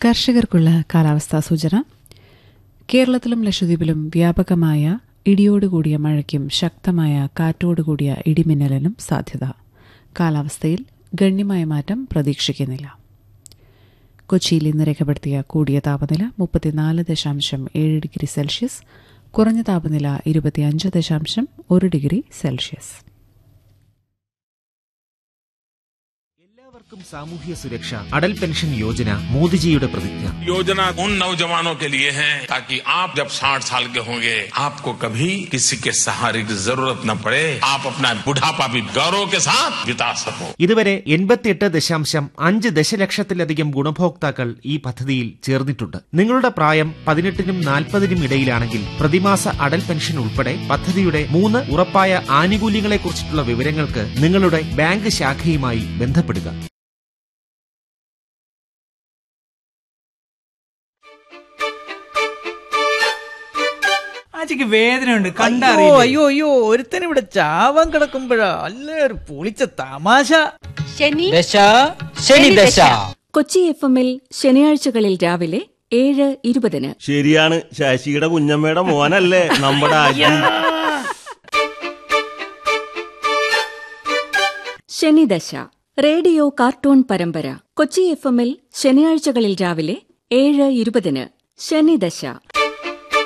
കർഷകർക്കുള്ള കാലാവസ്ഥാ സൂചന കേരളത്തിലും ലക്ഷദ്വീപിലും വ്യാപകമായ ഇടിയോടുകൂടിയ മഴയ്ക്കും ശക്തമായ കാറ്റോടുകൂടിയ ഇടിമിന്നലിനും സാധ്യത കാലാവസ്ഥയിൽ ഗണ്യമായ മാറ്റം പ്രതീക്ഷിക്കുന്നില്ല കൊച്ചിയിൽ ഇന്ന് രേഖപ്പെടുത്തിയ കൂടിയ താപനില മുപ്പത്തിനാല് ദശാംശം ഏഴ് ഡിഗ്രി സെൽഷ്യസ് കുറഞ്ഞ താപനില ഇരുപത്തിയഞ്ച് ദശാംശം ഒരു ഡിഗ്രി സെൽഷ്യസ് എല്ലാവർക്കും സാമൂഹ്യ സുരക്ഷ അടൽ പെൻഷൻ യോജന മോദിജിയുടെ പ്രതിജ്ഞ योजना उन नौजवानों के लिए है ताकि आप जब 60 साल के होंगे आपको कभी किसी के सहारे की जरूरत न पड़े आप अपना बुढ़ापा भी गौरव के साथ बिता सको ഇതുവരെ എൺപത്തിയെട്ട് ദശാംശം അഞ്ച് ദശലക്ഷത്തിലധികം ഗുണഭോക്താക്കൾ ഈ പദ്ധതിയിൽ ചേർന്നിട്ടുണ്ട് നിങ്ങളുടെ പ്രായം പതിനെട്ടിനും നാൽപ്പതിനും ഇടയിലാണെങ്കിൽ പ്രതിമാസ അടൽ പെൻഷൻ ഉൾപ്പെടെ പദ്ധതിയുടെ മൂന്ന് ഉറപ്പായ ആനുകൂല്യങ്ങളെക്കുറിച്ചിട്ടുള്ള വിവരങ്ങൾക്ക് നിങ്ങളുടെ ബാങ്ക് ശാഖയുമായി ബന്ധപ്പെടുക ആച്ചിക്ക് വേദനയുണ്ട് അയ്യോ കണ്ടറിയില്ല അയ്യോ അയ്യോ ഒരുത്തൻ ഇവിടെ ചാവാൻ കിടക്കുമ്പോഴാ അല്ലേ ഒരു പൊളിച്ച തമാശ ശനി ദശ ശനി ദശ കൊച്ചി എഫ് എമ്മിൽ ശനിയാഴ്ചകളിൽ രാവിലെ ഏഴ് ഇരുപതിന് ശരിയാണ് ശശിയുടെ കുഞ്ഞമ്മയുടെ മോനല്ലേ നമ്മുടെ അജി ശനിദശ റേഡിയോ കാർട്ടൂൺ പരമ്പര കൊച്ചി എഫ് എമ്മിൽ ശനിയാഴ്ചകളിൽ രാവിലെ ഏഴ് ഇരുപതിന് ശനിദശ